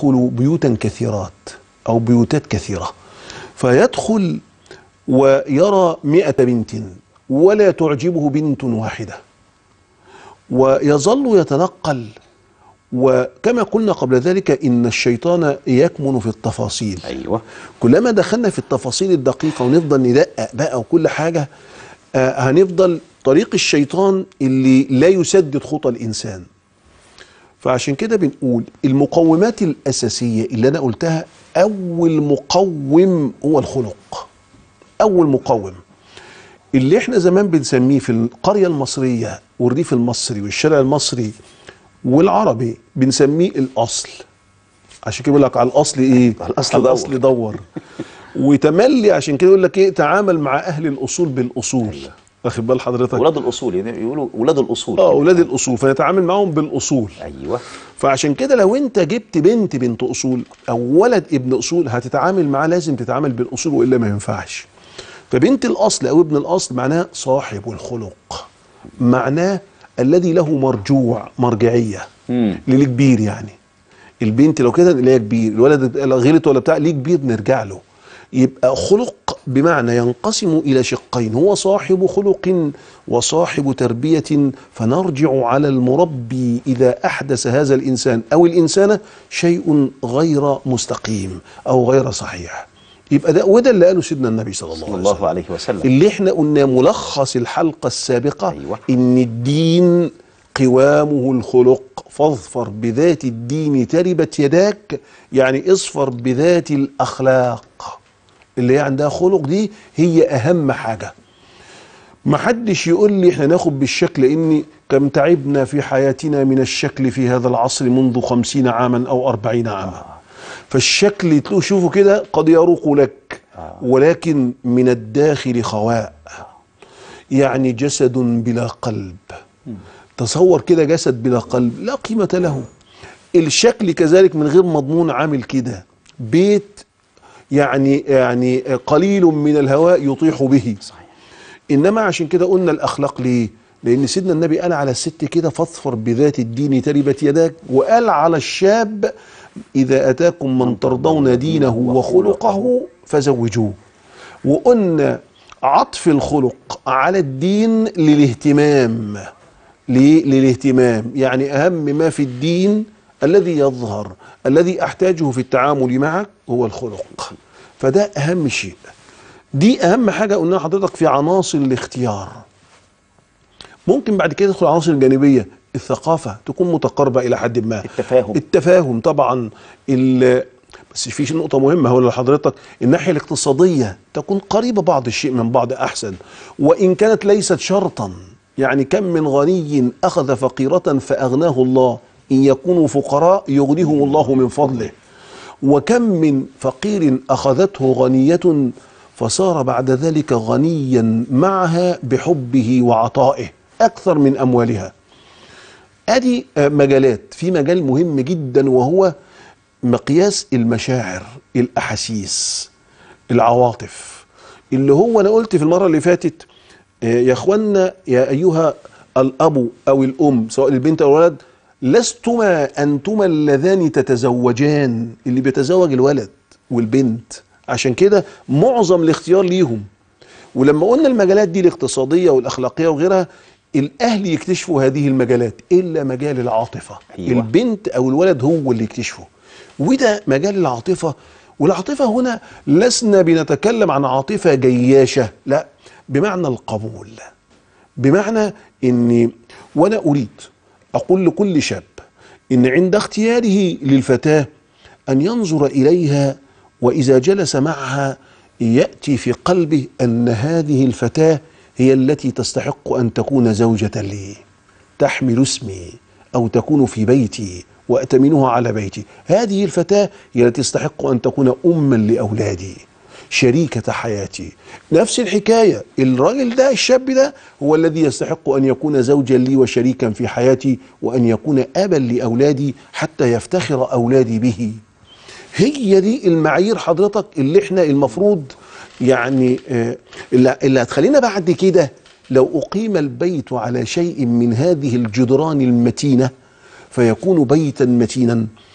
يدخل بيوتا كثيرات أو بيوتات كثيرة فيدخل ويرى مئة بنت ولا تعجبه بنت واحدة ويظل يتنقل وكما قلنا قبل ذلك إن الشيطان يكمن في التفاصيل ايوه كلما دخلنا في التفاصيل الدقيقة ونفضل ندقق بقى وكل حاجة آه هنفضل طريق الشيطان اللي لا يسدد خطى الإنسان فعشان كده بنقول المقومات الأساسية اللي أنا قلتها أول مقوم هو الخلق أول مقوم اللي احنا زمان بنسميه في القرية المصرية والريف المصري والشارع المصري والعربي بنسميه الأصل عشان كده بيقول لك على الأصل إيه؟ على الأصل على دور. الأصل دور وتملي عشان كده يقول لك إيه تعامل مع أهل الأصول بالأصول واخد بال حضرتك؟ ولاد الاصول يعني يقولوا ولاد الاصول اه اولاد الاصول فنتعامل معاهم بالاصول ايوه فعشان كده لو انت جبت بنت بنت اصول او ولد ابن اصول هتتعامل معاه لازم تتعامل بالاصول والا ما ينفعش فبنت الاصل او ابن الاصل معناه صاحب الخلق معناه الذي له مرجوع مرجعيه مم. للكبير يعني البنت لو كده اللي هي كبير الولد لو غلط ولا بتاع ليه كبير نرجع له يبقى خلق بمعنى ينقسم الى شقين هو صاحب خلق وصاحب تربيه فنرجع على المربي اذا احدث هذا الانسان او الانسانه شيء غير مستقيم او غير صحيح يبقى ده وده اللي قاله سيدنا النبي صلى الله صلى عليه وسلم الله عليه وسلم اللي احنا قلنا ملخص الحلقة السابقة أيوة. ان الدين قوامه الخلق فاظفر بذات الدين تربت يداك يعني اصفر بذات الاخلاق اللي هي عندها خلق دي هي اهم حاجة محدش يقول لي احنا ناخد بالشكل لان كم تعبنا في حياتنا من الشكل في هذا العصر منذ خمسين عاما او أربعين عاما فالشكل تلو شوفه كده قد يروق لك ولكن من الداخل خواء يعني جسد بلا قلب تصور كده جسد بلا قلب لا قيمة له الشكل كذلك من غير مضمون عامل كده بيت يعني يعني قليل من الهواء يطيح به صحيح انما عشان كده قلنا الاخلاق ليه لان سيدنا النبي قال على الست كده فاظفر بذات الدين تربت يداك وقال على الشاب اذا اتاكم من ترضون دينه وخلقه فزوجوه وقلنا عطف الخلق على الدين للاهتمام ليه؟ للاهتمام يعني اهم ما في الدين الذي يظهر الذي احتاجه في التعامل معك هو الخلق فده اهم شيء دي اهم حاجه قلناها لحضرتك في عناصر الاختيار ممكن بعد كده تدخل عناصر جانبيه الثقافه تكون متقاربه الى حد ما التفاهم. التفاهم طبعا ال- بس في نقطة مهمة هقول لحضرتك الناحية الاقتصادية تكون قريبة بعض الشيء من بعض أحسن وإن كانت ليست شرطا يعني كم من غني أخذ فقيرة فأغناه الله إن يكونوا فقراء يغنيهم الله من فضله وكم من فقير أخذته غنية فصار بعد ذلك غنيا معها بحبه وعطائه أكثر من أموالها ادي آه، مجالات في مجال مهم جدا وهو مقياس المشاعر الاحاسيس العواطف اللي هو انا قلت في المره اللي فاتت آه، يا اخوانا يا ايها الاب او الام سواء البنت او الولد لستما انتما اللذان تتزوجان اللي بيتزوج الولد والبنت عشان كده معظم الاختيار ليهم ولما قلنا المجالات دي الاقتصاديه والاخلاقيه وغيرها الاهل يكتشفوا هذه المجالات الا مجال العاطفه أيوة. البنت او الولد هو اللي يكتشفه وده مجال العاطفه والعاطفه هنا لسنا بنتكلم عن عاطفه جياشه لا بمعنى القبول بمعنى اني وانا اريد اقول لكل شاب ان عند اختياره للفتاه ان ينظر اليها واذا جلس معها ياتي في قلبه ان هذه الفتاه هي التي تستحق ان تكون زوجه لي تحمل اسمي او تكون في بيتي واتمنها على بيتي هذه الفتاه هي التي تستحق ان تكون اما لاولادي شريكة حياتي نفس الحكاية الراجل ده الشاب ده هو الذي يستحق أن يكون زوجا لي وشريكا في حياتي وأن يكون أبا لأولادي حتى يفتخر أولادي به هي دي المعايير حضرتك اللي احنا المفروض يعني آه، اللي اللي هتخلينا بعد كده لو أقيم البيت على شيء من هذه الجدران المتينة فيكون بيتا متينا